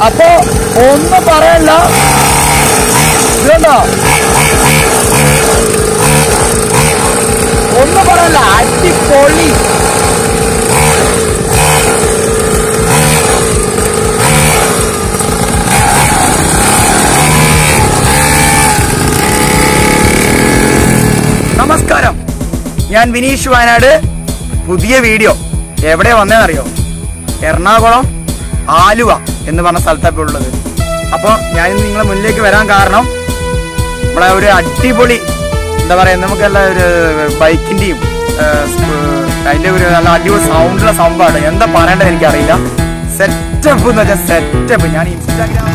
അപ്പൊ ഒന്നും പറയല്ല ഇതുണ്ടോ ഒന്നും പറയല്ല അടിപൊളി നമസ്കാരം ഞാൻ വിനീഷ് വയനാട് പുതിയ വീഡിയോ എവിടെ വന്നതെന്നറിയോ എറണാകുളം ആലുവ എന്ന് പറഞ്ഞ സ്ഥലത്താണ് ഇപ്പോൾ ഉള്ളത് അപ്പോൾ ഞാൻ ഇന്ന് നിങ്ങളെ മുന്നിലേക്ക് വരാൻ കാരണം നമ്മളെ ഒരു അടിപൊളി എന്താ പറയാ നമുക്കുള്ള ഒരു ബൈക്കിന്റെയും അതിന്റെ ഒരു നല്ല അടിപൊളി സൗണ്ടുള്ള സംഭവമാണ് എന്താ പറയേണ്ടത് എനിക്കറിയില്ല സെറ്റപ്പ് എന്ന് വെച്ചാൽ സെറ്റപ്പ് ഞാൻ ഇൻസ്റ്റാഗ്രാം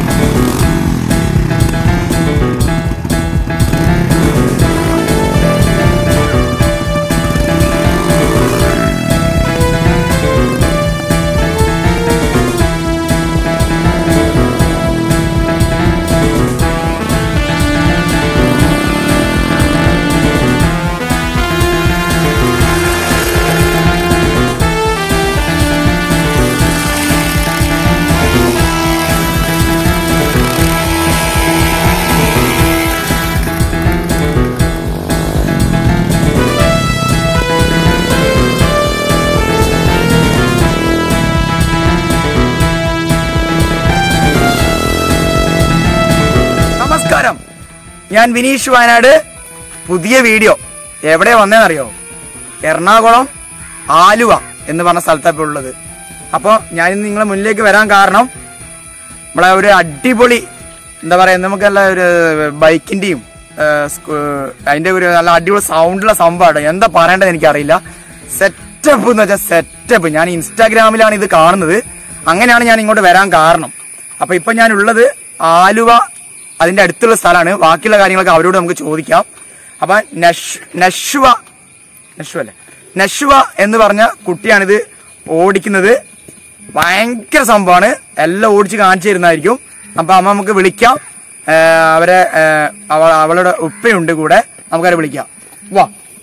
നമസ്കാരം ഞാൻ വിനീഷ് വയനാട് പുതിയ വീഡിയോ എവിടെ വന്നതെന്നറിയോ എറണാകുളം ആലുവ എന്ന് പറഞ്ഞ സ്ഥലത്താണ് ഇപ്പോൾ ഉള്ളത് അപ്പോൾ ഞാൻ ഇന്ന് നിങ്ങളെ മുന്നിലേക്ക് വരാൻ കാരണം നമ്മളെ ഒരു അടിപൊളി എന്താ പറയാ നമുക്കുള്ള ഒരു ബൈക്കിന്റെയും അതിന്റെ ഒരു നല്ല അടിപൊളി സൗണ്ടുള്ള സംഭവമാണ് എന്താ പറയേണ്ടത് എനിക്കറിയില്ല സെറ്റപ്പ് എന്ന് വെച്ചാൽ സെറ്റപ്പ് ഞാൻ ഇൻസ്റ്റാഗ്രാമിലാണ് ഇത് കാണുന്നത് അങ്ങനെയാണ് ഞാൻ ഇങ്ങോട്ട് വരാൻ കാരണം അപ്പൊ ഇപ്പൊ ഞാൻ ഉള്ളത് ആലുവ അതിന്റെ അടുത്തുള്ള സ്ഥലമാണ് ബാക്കിയുള്ള കാര്യങ്ങളൊക്കെ അവരോട് നമുക്ക് ചോദിക്കാം അപ്പൊ നഷ് നഷ്വ നഷ്വ അല്ലേ നഷ്വ എന്ന് പറഞ്ഞ കുട്ടിയാണിത് ഓടിക്കുന്നത് ഭയങ്കര സംഭവമാണ് എല്ലാം ഓടിച്ച് കാണിച്ചു തരുന്നതായിരിക്കും അപ്പൊ അമ്മ നമുക്ക് വിളിക്കാം ഏ, അവരെ ഏ, അവ- അവളുടെ ഉപ്പയുണ്ട് കൂടെ നമുക്കവരെ വിളിക്കാം വാ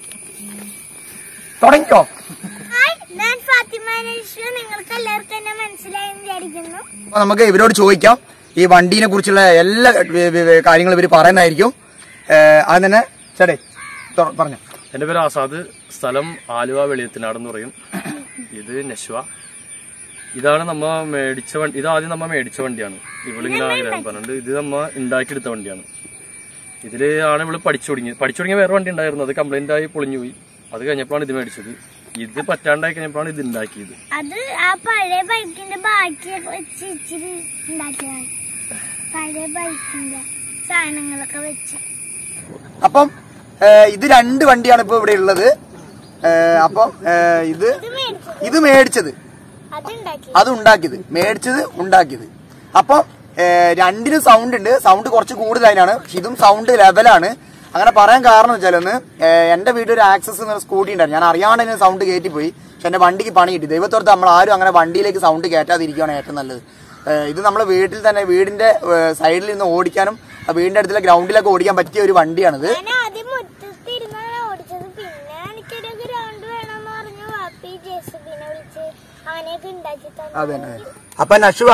തുടങ്ങിക്കോ ഹായ് ഞാൻ ഫാത്തിമ നൈഷു നിങ്ങൾക്ക് എല്ലാവർക്കും എന്നെ മനസ്സിലായെന്ന് വിചാരിക്കുന്നു അപ്പൊ നമുക്ക് ഇവരോട് ചോദിക്കാം ഈ വണ്ടീനെ കുറിച്ചുള്ള എല്ലാ കാര്യങ്ങളും ഇവർ പറയുന്നതായിരിക്കും ഏ, അത് തന്നെ ചേട്ടേ തൊ- പറഞ്ഞോ എന്റെ പേര് ആസാദ് സ്ഥലം ആലുവ വെളിയത്തിനാട് എന്ന് പറയും ഇത് നശ്വ ഇതാണ് നമ്മ മേടിച്ച വണ്ടി ഇത് ആദ്യം നമ്മ മേടിച്ച വണ്ടിയാണ് ഇവളിങ്ങനെ ആഗ്രഹം പറഞ്ഞിട്ട് ഇത് നമ്മ ഉണ്ടാക്കിയെടുത്ത വണ്ടിയാണ് ഇതില് ആണ് ഇവള് പഠിച്ചു തുടങ്ങിയത് പഠിച്ചു തുടങ്ങിയ വേറെ വണ്ടി ഉണ്ടായിരുന്നു അത് കംപ്ലൈന്റ് ആയി പൊളിഞ്ഞു പോയി അത് കഴിഞ്ഞപ്പോഴാണ് ഇത് മേടിച്ചത് ഇത് പറ്റാണ്ടായി കഴിഞ്ഞപ്പോഴാണ് ഇത് ഉണ്ടാക്കിയത് അത് ആ പഴയ ബൈക്കിന്റെ ബാക്കിയൊക്കെ വെച്ച് ഇച്ചിരി ഉണ്ടാക്കിയതാണ് പഴയ ബൈക്കിന്റെ സാധനങ്ങളൊക്കെ വെച്ച് അപ്പം ഏ, ഇത് രണ്ട് വണ്ടിയാണ് ഇപ്പൊ ഇവിടെ ഉള്ളത് ഏ, അപ്പം ഏ, ഇത് ഇത് മേടിച്ചത് ഇത് മേടിച്ചത് അത് ഉണ്ടാക്കി അത് ഉണ്ടാക്കിയത് മേടിച്ചത് ഉണ്ടാക്കിയത് അപ്പം ഏ, രണ്ടിനും സൗണ്ട് ഉണ്ട് സൗണ്ട് കുറച്ച് കൂടുതലായിട്ടാണ് പക്ഷെ ഇതും സൗണ്ട് ലെവലാണ് അങ്ങനെ പറയാൻ കാരണം എന്ന് വെച്ചാൽ ഒന്ന് ഏ, എന്റെ വീട്ടിൽ ഒരു ആക്സസ് എന്ന സ്കൂട്ടി ഉണ്ടായിരുന്നു ഞാൻ അറിയാണ്ട് തന്നെ സൗണ്ട് കയറ്റി പോയി പക്ഷെ എന്റെ വണ്ടിക്ക് പണി കിട്ടി ദൈവത്തോടത്ത് നമ്മൾ ആരും അങ്ങനെ വണ്ടിയിലേക്ക് സൗണ്ട് കയറ്റാതിരിക്കുകയാണ് ഏറ്റവും നല്ലത് ഏ, ഇത് നമ്മുടെ വീട്ടിൽ തന്നെ വീടിന്റെ സൈഡിൽ നിന്ന് ഓടിക്കാനും ആ വീടിന്റെ അടുത്തുള്ള ഗ്രൗണ്ടിലൊക്കെ ഓടിക്കാൻ പറ്റിയ ഒരു വണ്ടിയാണിത് ഞാൻ ആദ്യം മുറ്റത്തിരുന്നാണ് ഓടിച്ചത് പിന്നെ എനിക്കൊരു ഗ്രൗണ്ട് വേണമെന്ന് പറഞ്ഞു വാപ്പി ജെ സി ബിനെ വിളിച്ച് അങ്ങനെയൊക്കെ ഉണ്ടാക്കി തന്നു അതെ അപ്പൊ നഷുവ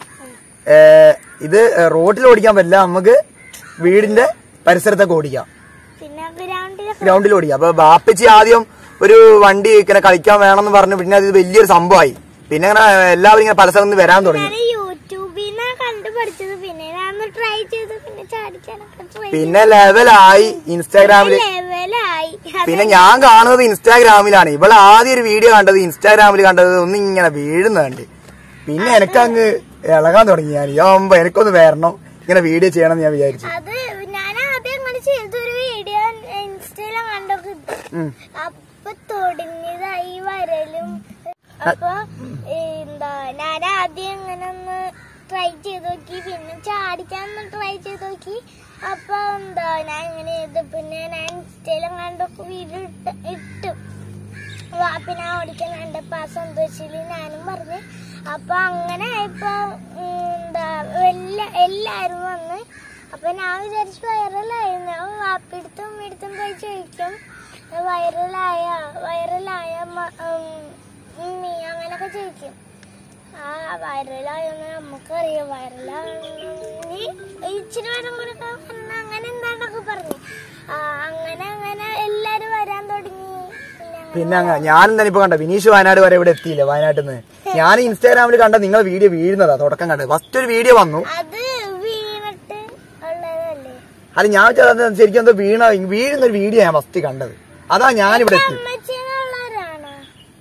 ഏ, ഇത് റോഡിൽ ഓടിക്കാൻ പറ്റില്ല നമുക്ക് വീടിന്റെ പരിസരത്തൊക്കെ ഓടിക്കാം പിന്നെ ഗ്രൗണ്ടിലൊക്കെ ഗ്രൗണ്ടിൽ ഓടിക്കാം അപ്പൊ ബാപ്പച്ചി ആദ്യം ഒരു വണ്ടി ഇങ്ങനെ കളിക്കാൻ വേണമെന്ന് പറഞ്ഞു പിന്നെ അത് വലിയൊരു സംഭവമായി പിന്നെ അങ്ങനെ എല്ലാവരും ഇങ്ങനെ പല സ്ഥലത്ത് നിന്ന് വരാൻ തുടങ്ങി ഞാൻ യൂട്യൂബിൽ നിന്നാണ് കണ്ടു പഠിച്ചത് പിന്നെ ഞാൻ ട്രൈ ചെയ്തു പിന്നെ ചാടിക്കാനൊക്കെ ട്രൈ പിന്നെ ലെവലായി ഇൻസ്റ്റാഗ്രാമില് ലെവലായി പിന്നെ ഞാൻ കാണുന്നത് ഇൻസ്റ്റാഗ്രാമിലാണ് ഇവള് ആദ്യം ഒരു വീഡിയോ കണ്ടത് ഇൻസ്റ്റാഗ്രാമിൽ കണ്ടത് ഒന്ന് ഇങ്ങനെ വീഴുന്നുണ്ട് പിന്നെ എനിക്കങ്ങ് ഇളകാൻ തുടങ്ങി ഞാൻ യാമ്പ എനിക്കൊന്ന് വരണം ഇങ്ങനെ വീഡിയോ ചെയ്യണം എന്ന് ഞാൻ വിചാരിച്ചു അത് ഞാൻ ആദ്യം അങ്ങനെ ചെയ്തൊരു വീഡിയോ ഇൻസ്റ്റയിലും കണ്ടൊക്കെ ഉം. അപ്പൊ തുടങ്ങിയതായി വരലും അപ്പൊ എന്താ ഞാൻ ആദ്യം ഇങ്ങനെ ഒന്ന് ട്രൈ ചെയ്ത് നോക്കി പിന്നെ ചാടിക്കാൻ ട്രൈ ചെയ്ത് നോക്കി അപ്പൊ എന്താ ഞാൻ ഇങ്ങനെ ചെയ്ത് പിന്നെ ഞാൻ ഇൻസ്റ്റയിലും കണ്ടൊക്കെ വീഡിയോ ഇട്ട് ഇട്ടു വാപ്പിനെ ഓടിക്കാൻ കണ്ടപ്പോ ആ സന്തോഷില് ഞാനും പറഞ്ഞു അപ്പൊ അങ്ങനെ ഇപ്പൊ എന്താ എല്ലാ എല്ലാരും വന്ന് അപ്പൊ ഞാൻ വിചാരിച്ചു വൈറലായിരുന്നു അപ്പൊ വാപ്പിടുത്തും ഉമ്മിടുത്തും പോയി ചോദിക്കും വൈറലായ വൈറലായ മ- ഉം, ഉമ്മി അങ്ങനൊക്കെ ചോദിക്കും ആ വൈറലായെന്ന് നമുക്കറിയാം വൈറലാണെങ്കിൽ ഇച്ചിരി നേരം കൂടെ ഒക്കെ വന്ന് അങ്ങനെ എന്താണ്ടൊക്കെ പറഞ്ഞു ആ, അങ്ങനെ അങ്ങനെ എല്ലാരും വരാൻ തുടങ്ങി പിന്നെ പിന്നെ അങ്ങ് ഞാൻ എന്തായാലും ഇപ്പൊ കണ്ട വിനീഷ് വയനാട് വരെ ഇവിടെ എത്തിയില്ല വയനാട്ടിൽ നിന്ന് ഞാൻ ഇൻസ്റ്റാഗ്രാമിൽ കണ്ട നിങ്ങൾ വീഡിയോ വീഴുന്നതാ തുടക്കം കണ്ടത് ഫസ്റ്റ് ഒരു വീഡിയോ വന്നു അത് വീണിട്ട് ഉള്ളതല്ലേ അത് ഞാൻ വിചാരിച്ചത് ശരിക്കും എന്തോ വീണ വീഴുന്ന ഒരു വീഡിയോ ഞാൻ ഫസ്റ്റ് കണ്ടത് അതാ ഞാനിവിടെ എത്തി അമ്മച്ചിന്നുള്ളവരാണ്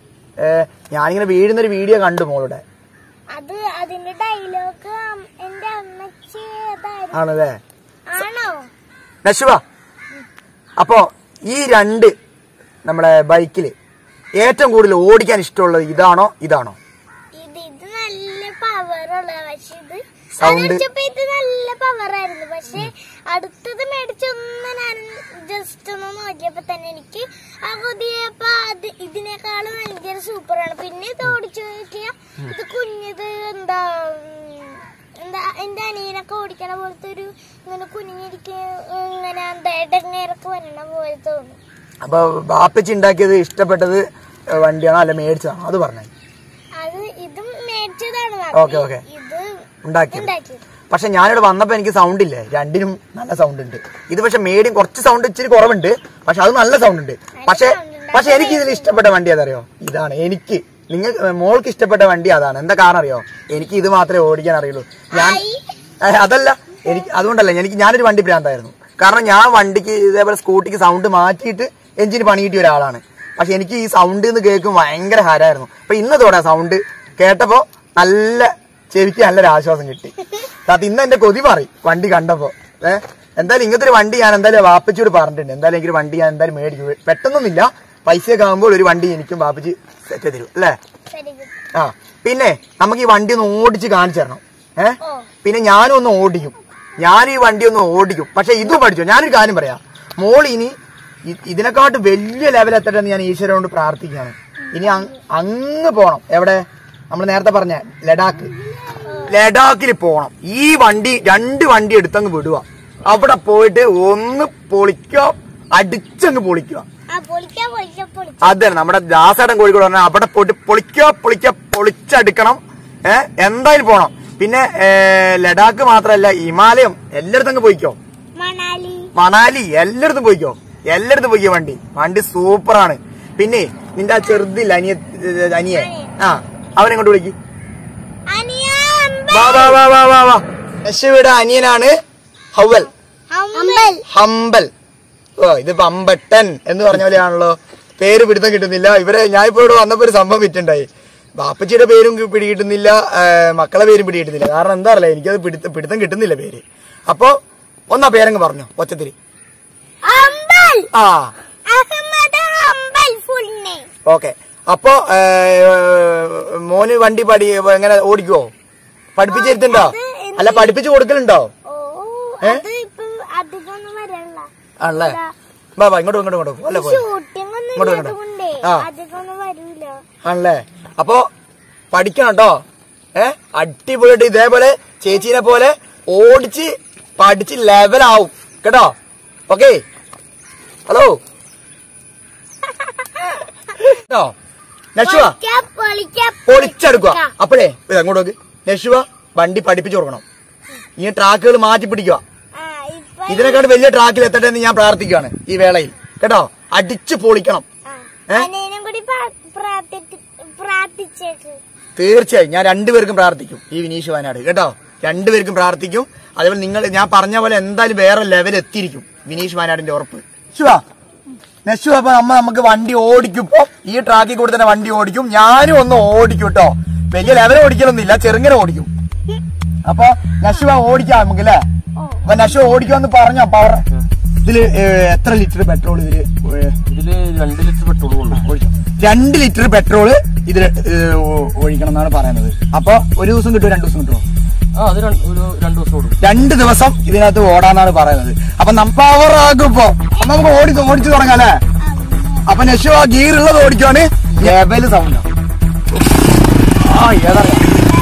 ഏ, ഞാനിങ്ങനെ വീഴുന്ന ഒരു വീഡിയോ കണ്ടു മോളുടെ അത് അതിന്റെ ഡയലോഗ് എന്റെ അമ്മച്ചി അതായിരുന്നു ആണല്ലേ ആണോ നശുവ അപ്പോ ഈ രണ്ട് നമ്മുടെ ബൈക്കില് ഏറ്റവും കൂടുതൽ ഓടിക്കാൻ ഇഷ്ടമുള്ളത് ഇതാണോ ഇതാണോ ഇത് ഇത് നല്ല പവറുള്ള പക്ഷെ ഇത് Sound. മേടിച്ചപ്പോ ഇത് നല്ല പവറായിരുന്നു പക്ഷെ അടുത്തത് മേടിച്ചൊന്ന് ഞാൻ ജസ്റ്റ് ഒന്ന് നോക്കിയപ്പോ തന്നെ എനിക്ക് ആ പുതിയപ്പോ അത് ഇതിനേക്കാളും ഭയങ്കര സൂപ്പറാണ് പിന്നെ ഇത് ഓടിച്ചു നോക്കിയ ഇത് കുഞ്ഞത് എന്താ ഉം, എന്താ എന്റെ അനിയനൊക്കെ ഓടിക്കണ പോലത്തെ ഒരു ഇങ്ങനെ കുഞ്ഞിരിക്ക ഇങ്ങനെ എന്താ ഇടങ്ങേറൊക്കെ വരണ പോലെ തോന്നും അപ്പൊ ബാപ്പച്ചി ഉണ്ടാക്കിയത് ഇഷ്ടപ്പെട്ടത് വണ്ടിയാണോ അല്ല മേടിച്ചതാണോ അത് പറഞ്ഞേ അത് ഇതും മേടിച്ചതാണ് ഓക്കെ, ഓക്കെ. ഇത് ഉണ്ടാക്കിയത് ഉണ്ടാക്കിയത് പക്ഷെ ഞാനിവിടെ വന്നപ്പോ എനിക്ക് സൗണ്ട് ഇല്ലേ രണ്ടിനും നല്ല സൗണ്ട് ഉണ്ട് ഇത് പക്ഷെ മേഡിയം കുറച്ച് സൗണ്ട് ഇച്ചിരി കുറവുണ്ട് പക്ഷെ അത് നല്ല സൗണ്ട് ഉണ്ട് പക്ഷെ പക്ഷെ എനിക്ക് ഇതിൽ ഇഷ്ടപ്പെട്ട വണ്ടി അതറിയോ ഇതാണ് എനിക്ക് നിങ്ങൾ മോൾക്ക് ഇഷ്ടപ്പെട്ട വണ്ടി അതാണ് എന്താ കാരണം അറിയോ എനിക്ക് ഇത് മാത്രമേ ഓടിക്കാൻ അറിയുള്ളൂ ഞാൻ ഏ, അതല്ല എനിക്ക് അതുകൊണ്ടല്ല എനിക്ക് ഞാനൊരു വണ്ടി ഭ്രാന്തായിരുന്നു കാരണം ഞാൻ വണ്ടിക്ക് ഇതേപോലെ സ്കൂട്ടിക്ക് സൗണ്ട് മാറ്റിയിട്ട് എഞ്ചിന് പണി കിട്ടിയ ഒരാളാണ് പക്ഷെ എനിക്ക് ഈ സൗണ്ട് എന്ന് കേൾക്കും ഭയങ്കര ഹരായിരുന്നു അപ്പൊ ഇന്നതോടെ സൗണ്ട് കേട്ടപ്പോ നല്ല ചെവിക്ക് നല്ലൊരു ആശ്വാസം കിട്ടി അത് ഇന്ന് എന്റെ കൊതി മാറി വണ്ടി കണ്ടപ്പോ ഏഹ് എന്തായാലും ഇങ്ങനത്തെ ഒരു വണ്ടി ഞാൻ എന്തായാലും വാപ്പച്ചിയോട് പറഞ്ഞിട്ടുണ്ട് എന്തായാലും എനിക്കൊരു വണ്ടി ഞാൻ എന്തായാലും മേടിക്കും പെട്ടെന്നൊന്നുമില്ല പൈസയൊക്കെ ആകുമ്പോൾ ഒരു വണ്ടി എനിക്കും വാപ്പച്ചി സെറ്റ് ചെയ്ത് തരും അല്ലേ ശരി ആ പിന്നെ നമുക്ക് ഈ വണ്ടി ഒന്ന് ഓടിച്ച് കാണിച്ചു തരണം ഏ ഓ. പിന്നെ ഞാനും ഒന്ന് ഓടിക്കും ഞാൻ ഈ വണ്ടി ഒന്ന് ഓടിക്കും പക്ഷെ ഇത് പഠിച്ചോ ഞാനൊരു കാര്യം പറയാം മോൾ ഇനി ഇ- ഇതിനെക്കാട്ടും വലിയ ലെവൽ എത്തട്ടെ എന്ന് ഞാൻ ഈശ്വരനോട് പ്രാർത്ഥിക്കുകയാണ് ഇനി അങ്- അങ്ങ് പോണം എവിടെ നമ്മൾ നേരത്തെ പറഞ്ഞ ലഡാക്ക് ലഡാക്കിൽ പോണം ഈ വണ്ടി രണ്ട് വണ്ടി എടുത്തങ്ങ് വിടുക അവിടെ പോയിട്ട് ഒന്ന് പൊളിക്കുക അടിച്ചങ്ങ് പൊളിക്കുക ആ പൊളിക്കാ പൊളിക്കാ പൊളിക്ക അതെ നമ്മുടെ ദാസേട്ടൻ കോഴിക്കോട് പറഞ്ഞ അവിടെ പോയിട്ട് പൊളിക്കോ പൊളിക്കോ പൊളിച്ചടുക്കണം ഏ എന്തായാലും പോണം പിന്നെ ഏ, ലഡാക്ക് മാത്രല്ല ഹിമാലയം എല്ലായിടത്തും അങ്ങ് പോയിക്കോ മണാലി മണാലി എല്ലായിടത്തും പോയിക്കോ എല്ലായിടത്തും പോയിക്കോ വണ്ടി വണ്ടി സൂപ്പറാണ് പിന്നെ നിന്റെ ആ ചെറുതില്ല അനിയ അനിയെ ആ അവനെങ്ങോട്ട് വിളിക്ക് അനിയ വാ വാ വാ വാ വാ വാ യശുവിടെ അനിയനാണ് ഹവൽ അമ്പൽ ഹമ്പൽ ഓ ഇതിപ്പോ അമ്പട്ടൻ എന്ന് പറഞ്ഞ പോലെയാണല്ലോ പേര് പിടുത്തം കിട്ടുന്നില്ല ഇവരെ ഞാൻ ഇപ്പൊ ഇവിടെ വന്നപ്പോ ഒരു സംഭവം വിറ്റുണ്ടായി ബാപ്പച്ചിയുടെ പേരും കി- പിടികിട്ടുന്നില്ല ആ, മക്കളെ പേരും പിടികിട്ടുന്നില്ല കാരണം എന്താ അറിയില്ല എനിക്കത് പിടുത്തം പിടുത്തം കിട്ടുന്നില്ല പേര് അപ്പൊ ഒന്നാ പേരങ്ങ് പറഞ്ഞു ഒച്ചത്തിരി അമ്പൽ ആ അഹമ്മദ് അമ്പൽ ഫുൾ നെയിം ഓക്കെ അപ്പൊ ഏ, മോന് വണ്ടി പഠി എങ്ങനെ ഓടിക്കുവോ പഠിപ്പിച്ചിരുത്തുണ്ടോ അല്ല പഠിപ്പിച്ചു കൊടുക്കലുണ്ടോ ഓ ഏ? അത് ഇപ്പൊ അധികം ഒന്നും വരല്ല ആണല്ലേ ബാ ബാ ഇങ്ങോട്ട് ഇങ്ങോട്ട് ഇങ്ങോട്ട് അല്ല പോയി ഷൂട്ടിംഗ് ഒന്നും ഇങ്ങോട്ട് ഇല്ലാത്ത കൊണ്ടേ ആ. അധികം ഒന്നും വരൂല ആണല്ലേ അപ്പൊ പഠിക്കണം കേട്ടോ ഏ അടിപൊളിയായിട്ട് ഇതേപോലെ ചേച്ചീനെ പോലെ ഓടിച്ച് പഠിച്ച് ലെവലാവും കേട്ടോ ഓക്കെ ഹലോ കേട്ടോ നഷുവ പൊളിക്കാ, പൊളിക്കാ, പൊളിച്ചെടുക്കുക പൊളിക്കാ. അപ്പോഴേ ഇത് അങ്ങോട്ട് നോക്ക് നഷുവ വണ്ടി പഠിപ്പിച്ചു കൊടുക്കണം ഈ ട്രാക്കുകൾ മാറ്റി പിടിക്കുക ആ, ഇപ്പൊ ഇതിനെക്കാട്ട് വലിയ ട്രാക്കിൽ എത്തട്ടെ എന്ന് ഞാൻ പ്രാർത്ഥിക്കുകയാണ് ഈ വേളയിൽ കേട്ടോ അടിച്ചു പൊളിക്കണം ആ. ഏ? അനിയനും കൂടി പ്രാ- പ്രാർത്ഥി- പ്രാർത്ഥിച്ചേക്ക് തീർച്ചയായും ഞാൻ രണ്ടുപേർക്കും പ്രാർത്ഥിക്കും ഈ വിനീഷ് വയനാട് കേട്ടോ രണ്ടുപേർക്കും പ്രാർത്ഥിക്കും അതേപോലെ നിങ്ങൾ ഞാൻ പറഞ്ഞ പോലെ എന്തായാലും വേറെ ലെവൽ എത്തിയിരിക്കും വിനീഷ് വയനാടിന്റെ ഉറപ്പ് ശിവ നെശു അപ്പൊ അമ്മ നമുക്ക് വണ്ടി ഓടിക്കുമ്പോ ഈ ട്രാക്കിൽ കൂടി തന്നെ വണ്ടി ഓടിക്കും ഞാനും ഒന്ന് ഓടിക്കും കേട്ടോ വലിയ ലെവൽ ഓടിക്കലൊന്നുമില്ല ചെറുങ്ങനെ ഓടിക്കും അപ്പൊ നശുവ ഓടിക്കാം നമുക്ക് അല്ലേ അപ്പൊ നശുവ ഓടിക്കുമെന്ന് പറഞ്ഞോ പവർ ഇതില് ഏ, എത്ര ലിറ്റർ പെട്രോൾ ഇതില് ഏ, ഇതില് രണ്ട് ലിറ്റർ പെട്രോൾ കൊള്ളും ഒഴിക്കണം. രണ്ട് ലിറ്റർ പെട്രോള് ഇതിൽ ഒഴിക്കണം എന്നാണ് പറയുന്നത് അപ്പൊ ഒരു ദിവസം കിട്ടുമോ രണ്ടു ദിവസം കിട്ടുമോ ആ അത് രണ്ട്- ഒരു രണ്ടു ദിവസം കൊടുക്കും രണ്ട് ദിവസം ഇതിനകത്ത് ഓടാന്നാണ് പറയുന്നത് അപ്പൊ നമ്മ പവർ ആകുമ്പോ അപ്പൊ നമുക്ക് ഓടി ഓടിച്ചു തുടങ്ങാം അല്ലേ അപ്പൊ നെഷു ആ ഗീർ ഉള്ളത് ഓടിക്കുവാണ് ലെവല് സൗണ്ട് ആ ഏതറിയാം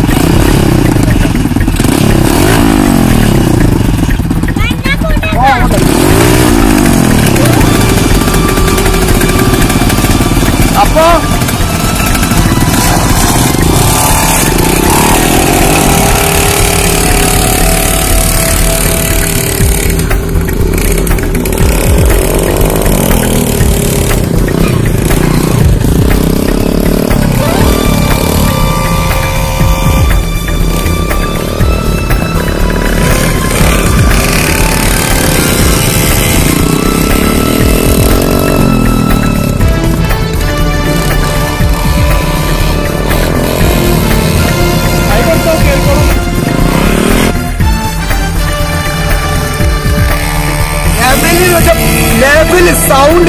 ഓ, അങ്ങോട്ട്. അപ്പൊ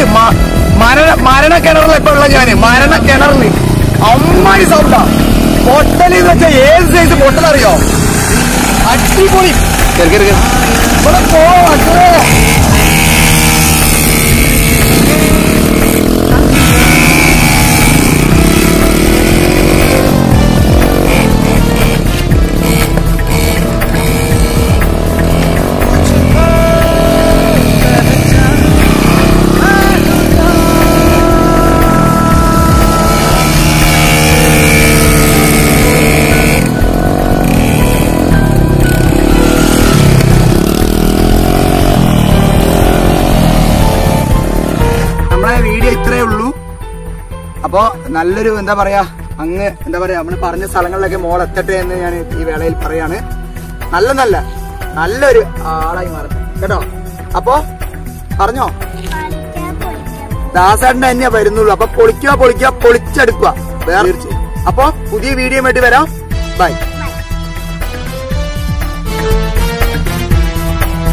മ- മരണ മരണ കിണറിൽ ഇപ്പൊ ഉള്ള ഞാന് മരണ കിണറിൽ അമ്മായി സൗണ്ടാ പൊട്ടൽ എന്ന് വെച്ചാൽ ഏത് സൈസ് പൊട്ടലറിയോ അടിപൊളി ഇവിടെ പോവാ നമ്മളെ വീഡിയോ ഇത്രേ ഉള്ളൂ അപ്പോ നല്ലൊരു എന്താ പറയാ അങ്ങ് എന്താ പറയാ നമ്മള് പറഞ്ഞ സ്ഥലങ്ങളിലൊക്കെ മോൾ എത്തട്ടെ എന്ന് ഞാൻ ഈ വേളയിൽ പറയാണ് നല്ല നല്ല നല്ലൊരു ആളായി മാറട്ടെ കേട്ടോ അപ്പോ പറഞ്ഞോ കളിക്കാൻ പൊളിക്കാൻ ദാസേട്ടൻ തന്നെയാ വരുന്നുള്ളൂ അപ്പൊ പൊളിക്കുക പൊളിക്കുക പൊളിച്ചെടുക്കുക വേറെ അപ്പൊ പുതിയ വീഡിയോ വേണ്ടി വരാം ബൈ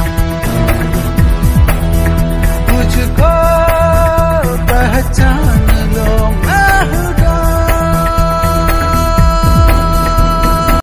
मुझको पहचान